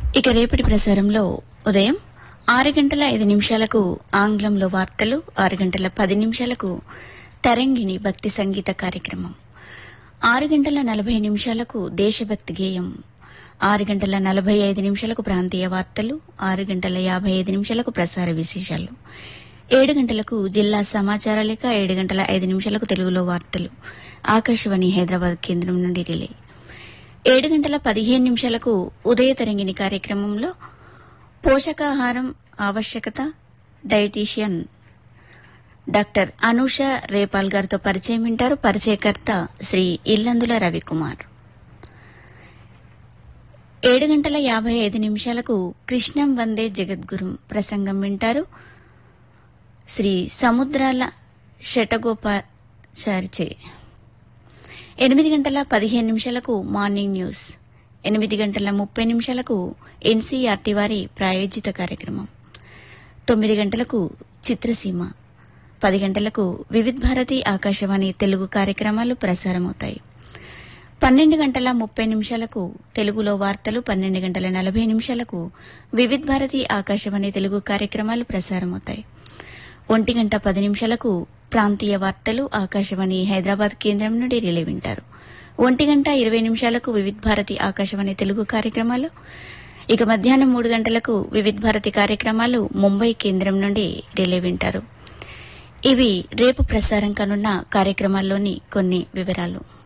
ఇక రేపటి ప్రసారంలో ఉదయం ఆరు గంటల ఐదు నిమిషాలకు ఆంగ్లంలో వార్తలు ఆరు గంటల పది నిమిషాలకు తరంగిణి భక్తి సంగీత కార్యక్రమం ఆరు గంటల నలభై నిమిషాలకు దేశభక్తి గేయం ఆరు గంటల నలభై ఐదు నిమిషాలకు ప్రాంతీయ వార్తలు ఆరు గంటల యాభై ఐదు నిమిషాలకు ప్రసార విశేషాలు ఏడు గంటలకు జిల్లా సమాచార లేఖ ఏడు గంటల ఐదు నిమిషాలకు తెలుగులో వార్తలు ఆకాశవాణి హైదరాబాద్ కేంద్రం నుండి రిలే ఏడు గంటల పదిహేను నిమిషాలకు ఉదయ తరంగిణి కార్యక్రమంలో పోషకాహారం ఆవశ్యకత డైటీషియన్ డాక్టర్ అనూష రేపాల్ గారితో పరిచయం వింటారు పరిచయకర్త శ్రీ ఇల్లందుల రవికుమార్ ఏడు గంటల యాభై ఐదు నిమిషాలకు కృష్ణం వందే జగద్గురు ప్రసంగం వింటారు శ్రీ సముద్రాల శటగోపాచారిచే ఎనిమిది గంటల పదిహేను నిమిషాలకు మార్నింగ్ న్యూస్ ఎనిమిది గంటల ముప్పై నిమిషాలకు ఎన్సీఆర్టీ వారి ప్రాయోజిత కార్యక్రమం తొమ్మిది గంటలకు చిత్రసీమ పది గంటలకు వివిధ్ భారతి ఆకాశవాణి తెలుగు కార్యక్రమాలు ప్రసారమవుతాయి పన్నెండు గంటల ముప్పై నిమిషాలకు తెలుగులో వార్తలు పన్నెండు గంటల నలభై నిమిషాలకు వివిధ్ భారతి ఆకాశవాణి తెలుగు కార్యక్రమాలు ప్రసారమవుతాయి ఒంటి గంట పది నిమిషాలకు ప్రాంతీయ వార్తలు ఆకాశవాణి హైదరాబాద్ కేంద్రం నుండి రిలే వింటారు ఒంటి గంట ఇరవై నిమిషాలకు వివిధ్ భారతి ఆకాశవాణి తెలుగు కార్యక్రమాలు ఇక మధ్యాహ్నం మూడు గంటలకు వివిధ్ భారతి కార్యక్రమాలు ముంబై కేంద్రం నుండి రిలే వింటారు ఇవి రేపు ప్రసారం కానున్న కార్యక్రమాల్లోని కొన్ని వివరాలు